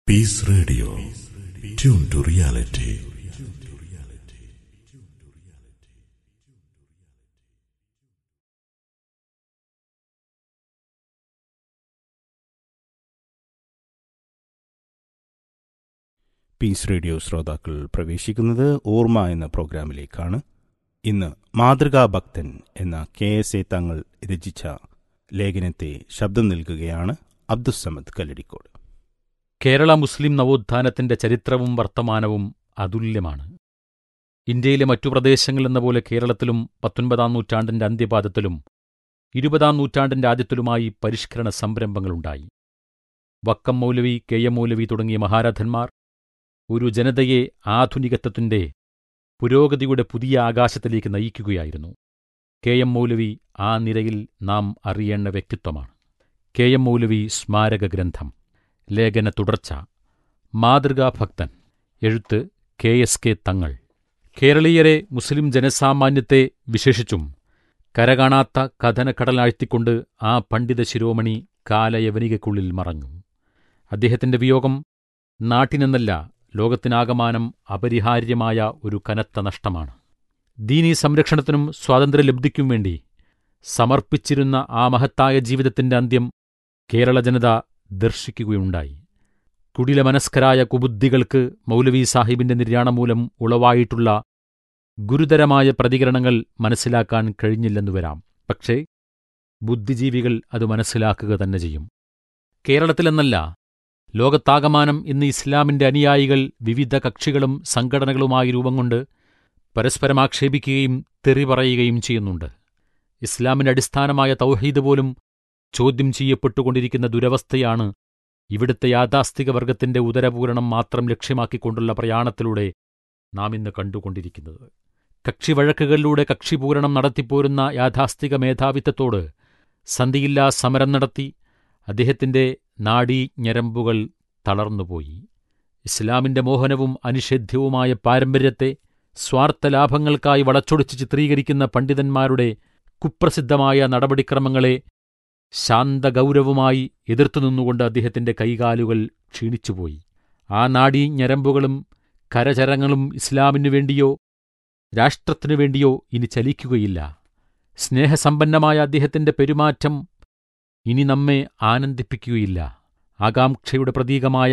Peace Radio. Tune to reality. Peace radio ശ്രോതാക്കൾ പ്രവേശിക്കുന്നത് ഓർമ്മ എന്ന പ്രോഗ്രാമിലേക്കാണ് ഇന്ന് മാതൃകാ ഭക്തൻ എന്ന കെ എസ് എ തങ്ങൾ രചിച്ച ലേഖനത്തെ ശബ്ദം നൽകുകയാണ് അബ്ദുസമദ് കല്ലടിക്കോട് കേരള മുസ്ലിം നവോത്ഥാനത്തിന്റെ ചരിത്രവും വർത്തമാനവും അതുല്യമാണ് ഇന്ത്യയിലെ മറ്റു പ്രദേശങ്ങളെന്ന പോലെ കേരളത്തിലും പത്തൊൻപതാം നൂറ്റാണ്ടിന്റെ അന്ത്യപാദത്തിലും ഇരുപതാം നൂറ്റാണ്ടിന്റെ ആദ്യത്തിലുമായി പരിഷ്കരണ സംരംഭങ്ങളുണ്ടായി വക്കം മൗലവി കെ എം മൗലവി തുടങ്ങിയ മഹാരഥന്മാർ ഒരു ജനതയെ ആധുനികത്വത്തിന്റെ പുരോഗതിയുടെ പുതിയ ആകാശത്തിലേക്ക് നയിക്കുകയായിരുന്നു കെ എം മൗലവി ആ നിരയിൽ നാം അറിയേണ്ട വ്യക്തിത്വമാണ് കെ എം മൗലവി സ്മാരക ഗ്രന്ഥം ലേഖന തുടർച്ച മാതൃകാഭക്തൻ എഴുത്ത് കെ എസ് കെ തങ്ങൾ കേരളീയരെ മുസ്ലിം ജനസാമാന്യത്തെ വിശേഷിച്ചും കരകാണാത്ത കഥനക്കടലാഴ്ത്തിക്കൊണ്ട് ആ പണ്ഡിത ശിരോമണി കാലയവനികയ്ക്കുള്ളിൽ മറഞ്ഞു അദ്ദേഹത്തിന്റെ വിയോഗം നാട്ടിനെന്നല്ല ലോകത്തിനാകമാനം അപരിഹാര്യമായ ഒരു കനത്ത നഷ്ടമാണ് ദീനീ സംരക്ഷണത്തിനും സ്വാതന്ത്ര്യലബ്ധിക്കും വേണ്ടി സമർപ്പിച്ചിരുന്ന ആ മഹത്തായ ജീവിതത്തിന്റെ അന്ത്യം കേരള ജനത ദർശിക്കുകയുണ്ടായി കുടില മനസ്കരായ കുബുദ്ധികൾക്ക് മൗലവി സാഹിബിന്റെ നിര്യാണം മൂലം ഉളവായിട്ടുള്ള ഗുരുതരമായ പ്രതികരണങ്ങൾ മനസ്സിലാക്കാൻ കഴിഞ്ഞില്ലെന്നു വരാം പക്ഷേ ബുദ്ധിജീവികൾ അത് മനസ്സിലാക്കുക തന്നെ ചെയ്യും കേരളത്തിലെന്നല്ല ലോകത്താകമാനം ഇന്ന് ഇസ്ലാമിന്റെ അനുയായികൾ വിവിധ കക്ഷികളും സംഘടനകളുമായി രൂപം കൊണ്ട് പരസ്പരം ആക്ഷേപിക്കുകയും തെറി പറയുകയും ചെയ്യുന്നുണ്ട് ഇസ്ലാമിന്റെ അടിസ്ഥാനമായ തൗഹീദ് പോലും ചോദ്യം ചെയ്യപ്പെട്ടുകൊണ്ടിരിക്കുന്ന ദുരവസ്ഥയാണ് ഇവിടുത്തെ യാഥാസ്ഥിക വർഗത്തിന്റെ ഉദരപൂരണം മാത്രം ലക്ഷ്യമാക്കിക്കൊണ്ടുള്ള പ്രയാണത്തിലൂടെ നാം ഇന്ന് കണ്ടുകൊണ്ടിരിക്കുന്നത് കക്ഷിവഴക്കുകളിലൂടെ കക്ഷിപൂരണം നടത്തിപ്പോരുന്ന യാഥാസ്ഥിക മേധാവിത്വത്തോട് സന്ധിയില്ലാ സമരം നടത്തി അദ്ദേഹത്തിന്റെ നാഡീ ഞരമ്പുകൾ തളർന്നുപോയി ഇസ്ലാമിന്റെ മോഹനവും അനിഷേധ്യവുമായ പാരമ്പര്യത്തെ സ്വാർത്ഥലാഭങ്ങൾക്കായി വളച്ചൊടിച്ച് ചിത്രീകരിക്കുന്ന പണ്ഡിതന്മാരുടെ കുപ്രസിദ്ധമായ നടപടിക്രമങ്ങളെ ശാന്തഗൗരവമായി എതിർത്തുനിന്നുകൊണ്ട് അദ്ദേഹത്തിന്റെ കൈകാലുകൾ ക്ഷീണിച്ചുപോയി ആ നാഡീ ഞരമ്പുകളും കരചരങ്ങളും ഇസ്ലാമിനു വേണ്ടിയോ രാഷ്ട്രത്തിനു വേണ്ടിയോ ഇനി ചലിക്കുകയില്ല സ്നേഹസമ്പന്നമായ അദ്ദേഹത്തിന്റെ പെരുമാറ്റം ഇനി നമ്മെ ആനന്ദിപ്പിക്കുകയില്ല ആകാംക്ഷയുടെ പ്രതീകമായ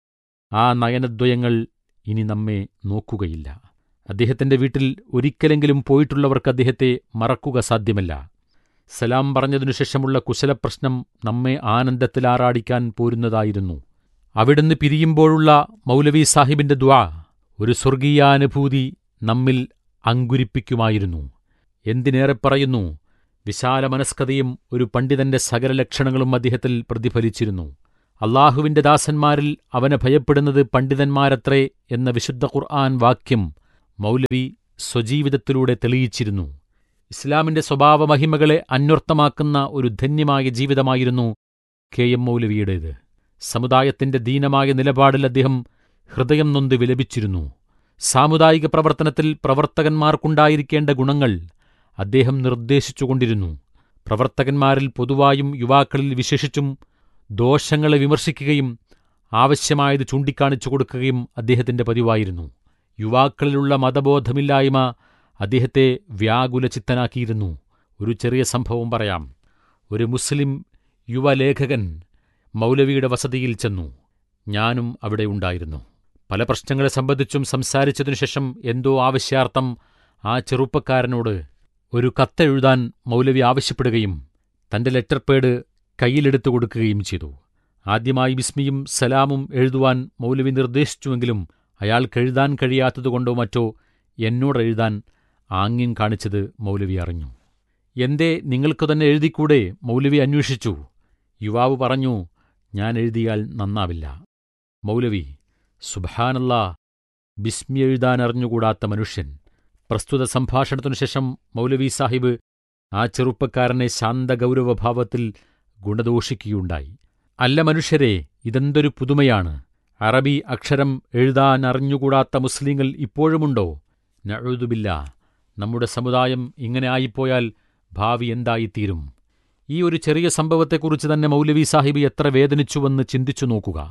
ആ നയനദ്വയങ്ങൾ ഇനി നമ്മെ നോക്കുകയില്ല അദ്ദേഹത്തിന്റെ വീട്ടിൽ ഒരിക്കലെങ്കിലും പോയിട്ടുള്ളവർക്ക് അദ്ദേഹത്തെ മറക്കുക സാധ്യമല്ല സലാം പറഞ്ഞതിനു ശേഷമുള്ള കുശലപ്രശ്നം നമ്മെ ആനന്ദത്തിലാറാടിക്കാൻ പോരുന്നതായിരുന്നു അവിടുന്ന് പിരിയുമ്പോഴുള്ള മൗലവി സാഹിബിന്റെ ദ്വാ ഒരു സ്വർഗീയാനുഭൂതി നമ്മിൽ അങ്കുരിപ്പിക്കുമായിരുന്നു എന്തിനേറെ പറയുന്നു വിശാല മനസ്കതയും ഒരു പണ്ഡിതന്റെ സകല ലക്ഷണങ്ങളും അദ്ദേഹത്തിൽ പ്രതിഫലിച്ചിരുന്നു അള്ളാഹുവിന്റെ ദാസന്മാരിൽ അവനെ ഭയപ്പെടുന്നത് പണ്ഡിതന്മാരത്രേ എന്ന വിശുദ്ധ ഖുർആൻ വാക്യം മൗലവി സ്വജീവിതത്തിലൂടെ തെളിയിച്ചിരുന്നു ഇസ്ലാമിന്റെ സ്വഭാവ മഹിമകളെ അന്വർത്ഥമാക്കുന്ന ഒരു ധന്യമായ ജീവിതമായിരുന്നു കെ എം മൗലവിയുടേത് സമുദായത്തിന്റെ ദീനമായ നിലപാടിൽ അദ്ദേഹം ഹൃദയം നൊന്ത് വിലപിച്ചിരുന്നു സാമുദായിക പ്രവർത്തനത്തിൽ പ്രവർത്തകന്മാർക്കുണ്ടായിരിക്കേണ്ട ഗുണങ്ങൾ അദ്ദേഹം നിർദ്ദേശിച്ചുകൊണ്ടിരുന്നു പ്രവർത്തകന്മാരിൽ പൊതുവായും യുവാക്കളിൽ വിശേഷിച്ചും ദോഷങ്ങളെ വിമർശിക്കുകയും ആവശ്യമായത് ചൂണ്ടിക്കാണിച്ചു കൊടുക്കുകയും അദ്ദേഹത്തിന്റെ പതിവായിരുന്നു യുവാക്കളിലുള്ള മതബോധമില്ലായ്മ അദ്ദേഹത്തെ വ്യാകുലചിത്തനാക്കിയിരുന്നു ഒരു ചെറിയ സംഭവം പറയാം ഒരു മുസ്ലിം യുവലേഖകൻ മൗലവിയുടെ വസതിയിൽ ചെന്നു ഞാനും അവിടെ ഉണ്ടായിരുന്നു പല പ്രശ്നങ്ങളെ സംബന്ധിച്ചും സംസാരിച്ചതിനുശേഷം എന്തോ ആവശ്യാർത്ഥം ആ ചെറുപ്പക്കാരനോട് ഒരു കത്തെഴുതാൻ മൗലവി ആവശ്യപ്പെടുകയും തന്റെ ലെറ്റർ പേഡ് കയ്യിലെടുത്തു കൊടുക്കുകയും ചെയ്തു ആദ്യമായി ബിസ്മിയും സലാമും എഴുതുവാൻ മൗലവി നിർദ്ദേശിച്ചുവെങ്കിലും അയാൾക്കെഴുതാൻ കഴിയാത്തതുകൊണ്ടോ മറ്റോ എന്നോടെഴുതാൻ ആംഗ്യം കാണിച്ചത് മൗലവി അറിഞ്ഞു എന്തേ നിങ്ങൾക്കു തന്നെ എഴുതിക്കൂടെ മൗലവി അന്വേഷിച്ചു യുവാവ് പറഞ്ഞു ഞാൻ എഴുതിയാൽ നന്നാവില്ല മൗലവി സുബാനല്ലാ ബിസ്മി എഴുതാൻ അറിഞ്ഞുകൂടാത്ത മനുഷ്യൻ പ്രസ്തുത സംഭാഷണത്തിനു ശേഷം മൗലവി സാഹിബ് ആ ചെറുപ്പക്കാരനെ ശാന്തഗൗരവഭാവത്തിൽ ഗുണദോഷിക്കുകയുണ്ടായി അല്ല മനുഷ്യരെ ഇതെന്തൊരു പുതുമയാണ് അറബി അക്ഷരം എഴുതാൻ അറിഞ്ഞുകൂടാത്ത മുസ്ലിങ്ങൾ ഇപ്പോഴുമുണ്ടോ നഴുതുബില്ല നമ്മുടെ സമുദായം ഇങ്ങനെ ആയിപ്പോയാൽ ഭാവി എന്തായിത്തീരും ഈ ഒരു ചെറിയ സംഭവത്തെക്കുറിച്ച് തന്നെ മൗലവി സാഹിബ് എത്ര വേദനിച്ചുവെന്ന് ചിന്തിച്ചു നോക്കുക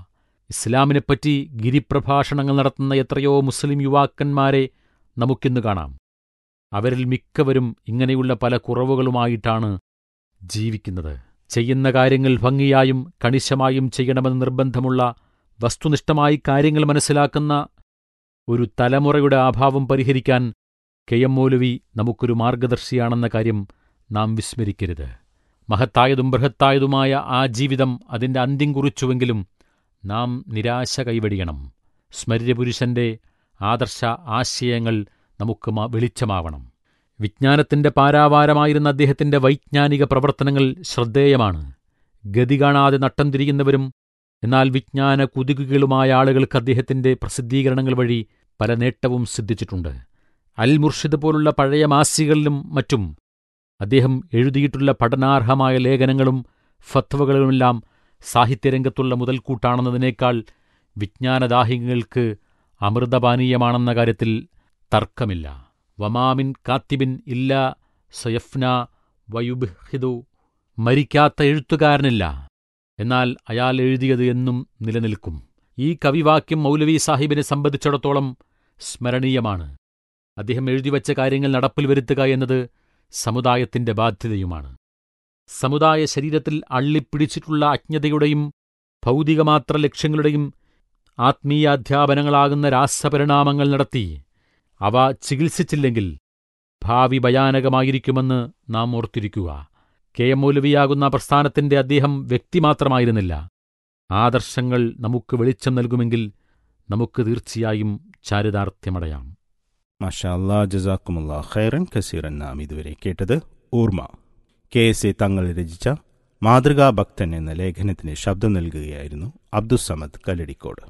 ഇസ്ലാമിനെപ്പറ്റി ഗിരിപ്രഭാഷണങ്ങൾ നടത്തുന്ന എത്രയോ മുസ്ലിം യുവാക്കന്മാരെ നമുക്കിന്ന് കാണാം അവരിൽ മിക്കവരും ഇങ്ങനെയുള്ള പല കുറവുകളുമായിട്ടാണ് ജീവിക്കുന്നത് ചെയ്യുന്ന കാര്യങ്ങൾ ഭംഗിയായും കണിശമായും ചെയ്യണമെന്ന് നിർബന്ധമുള്ള വസ്തുനിഷ്ഠമായി കാര്യങ്ങൾ മനസ്സിലാക്കുന്ന ഒരു തലമുറയുടെ അഭാവം പരിഹരിക്കാൻ കെ എം മൗലവി നമുക്കൊരു മാർഗദർശിയാണെന്ന കാര്യം നാം വിസ്മരിക്കരുത് മഹത്തായതും ബൃഹത്തായതുമായ ആ ജീവിതം അതിന്റെ അന്ത്യം കുറിച്ചുവെങ്കിലും നാം നിരാശ കൈവടിയണം സ്മര്യപുരുഷന്റെ ആദർശ ആശയങ്ങൾ നമുക്ക് മ- വെളിച്ചമാവണം വിജ്ഞാനത്തിന്റെ പാരാവാരമായിരുന്ന അദ്ദേഹത്തിന്റെ വൈജ്ഞാനിക പ്രവർത്തനങ്ങൾ ശ്രദ്ധേയമാണ് ഗതി കാണാതെ നട്ടം തിരിയുന്നവരും എന്നാൽ വിജ്ഞാന കുതികുകളുമായ ആളുകൾക്ക് അദ്ദേഹത്തിന്റെ പ്രസിദ്ധീകരണങ്ങൾ വഴി പല നേട്ടവും സിദ്ധിച്ചിട്ടുണ്ട് അൽ മുർഷിദ് പോലുള്ള പഴയ മാസികകളിലും മറ്റും അദ്ദേഹം എഴുതിയിട്ടുള്ള പഠനാർഹമായ ലേഖനങ്ങളും ഫത്വകളുമെല്ലാം സാഹിത്യരംഗത്തുള്ള മുതൽക്കൂട്ടാണെന്നതിനേക്കാൾ വിജ്ഞാനദാഹികൾക്ക് അമൃതപാനീയമാണെന്ന കാര്യത്തിൽ തർക്കമില്ല വമാമിൻ കാത്തിബിൻ ഇല്ല സയഫ്ന വയുബ്ഹിദു മരിക്കാത്ത എഴുത്തുകാരനില്ല എന്നാൽ അയാൾ എഴുതിയത് എന്നും നിലനിൽക്കും ഈ കവിവാക്യം മൗലവി സാഹിബിനെ സംബന്ധിച്ചിടത്തോളം സ്മരണീയമാണ് അദ്ദേഹം എഴുതിവച്ച കാര്യങ്ങൾ നടപ്പിൽ വരുത്തുക എന്നത് സമുദായത്തിന്റെ ബാധ്യതയുമാണ് സമുദായ ശരീരത്തിൽ അള്ളിപ്പിടിച്ചിട്ടുള്ള അജ്ഞതയുടെയും ഭൗതികമാത്ര ലക്ഷ്യങ്ങളുടെയും ആത്മീയാധ്യാപനങ്ങളാകുന്ന രാസപരിണാമങ്ങൾ നടത്തി അവ ചികിത്സിച്ചില്ലെങ്കിൽ ഭാവി ഭയാനകമായിരിക്കുമെന്ന് നാം ഓർത്തിരിക്കുക കെ എം മൗലവിയാകുന്ന പ്രസ്ഥാനത്തിന്റെ അദ്ദേഹം വ്യക്തി മാത്രമായിരുന്നില്ല ആദർശങ്ങൾ നമുക്ക് വെളിച്ചം നൽകുമെങ്കിൽ നമുക്ക് തീർച്ചയായും ചാരിതാർത്ഥ്യമടയാം മാഷാ അല്ലാ ജസാക്കുമുല്ലാ ഖൈറൻ കസീറൻ നാം ഇതുവരെ കേട്ടത് ഓർമ്മ കെ എസ് എ തങ്ങൾ രചിച്ച മാതൃകാ ഭക്തൻ എന്ന ലേഖനത്തിന് ശബ്ദം നൽകുകയായിരുന്നു അബ്ദുസമദ് കല്ലടിക്കോട്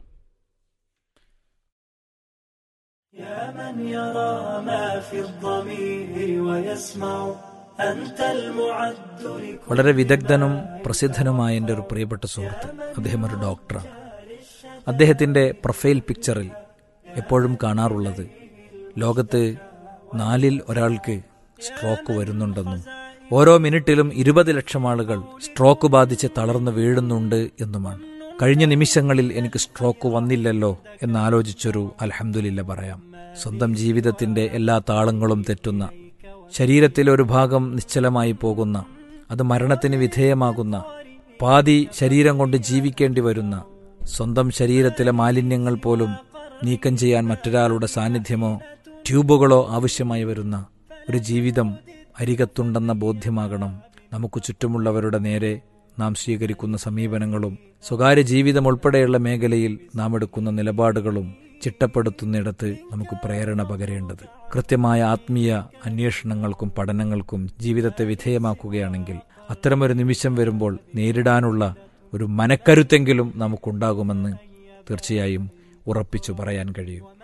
يا من يرى ما في الضمير ويسمع أنت المعد لكل വളരെ വിദഗ്ധനും പ്രസിദ്ധനുമായ എൻ്റെ ഒരു പ്രിയപ്പെട്ട സുഹൃത്ത് അദ്ദേഹം ഒരു ഡോക്ടറാണ് അദ്ദേഹത്തിൻ്റെ പ്രൊഫൈൽ പിക്ചറിൽ എപ്പോഴും കാണാറുള്ളത് ലോകത്ത് നാലിൽ ഒരാൾക്ക് സ്ട്രോക്ക് വരുന്നുണ്ടെന്നും ഓരോ മിനിറ്റിലും ഇരുപത് ലക്ഷം ആളുകൾ സ്ട്രോക്ക് ബാധിച്ച് തളർന്നു വീഴുന്നുണ്ട് എന്നുമാണ് കഴിഞ്ഞ നിമിഷങ്ങളിൽ എനിക്ക് സ്ട്രോക്ക് വന്നില്ലല്ലോ എന്നാലോചിച്ചൊരു അൽഹംദുലില്ല പറയാം സ്വന്തം ജീവിതത്തിന്റെ എല്ലാ താളങ്ങളും തെറ്റുന്ന ശരീരത്തിലെ ഒരു ഭാഗം നിശ്ചലമായി പോകുന്ന അത് മരണത്തിന് വിധേയമാകുന്ന പാതി ശരീരം കൊണ്ട് ജീവിക്കേണ്ടി വരുന്ന സ്വന്തം ശരീരത്തിലെ മാലിന്യങ്ങൾ പോലും നീക്കം ചെയ്യാൻ മറ്റൊരാളുടെ സാന്നിധ്യമോ ട്യൂബുകളോ ആവശ്യമായി വരുന്ന ഒരു ജീവിതം അരികത്തുണ്ടെന്ന ബോധ്യമാകണം നമുക്ക് ചുറ്റുമുള്ളവരുടെ നേരെ നാം സ്വീകരിക്കുന്ന സമീപനങ്ങളും സ്വകാര്യ ജീവിതം ഉൾപ്പെടെയുള്ള മേഖലയിൽ നാം എടുക്കുന്ന നിലപാടുകളും ചിട്ടപ്പെടുത്തുന്നിടത്ത് നമുക്ക് പ്രേരണ പകരേണ്ടത് കൃത്യമായ ആത്മീയ അന്വേഷണങ്ങൾക്കും പഠനങ്ങൾക്കും ജീവിതത്തെ വിധേയമാക്കുകയാണെങ്കിൽ അത്തരമൊരു നിമിഷം വരുമ്പോൾ നേരിടാനുള്ള ഒരു മനക്കരുത്തെങ്കിലും നമുക്കുണ്ടാകുമെന്ന് തീർച്ചയായും ഉറപ്പിച്ചു പറയാൻ കഴിയും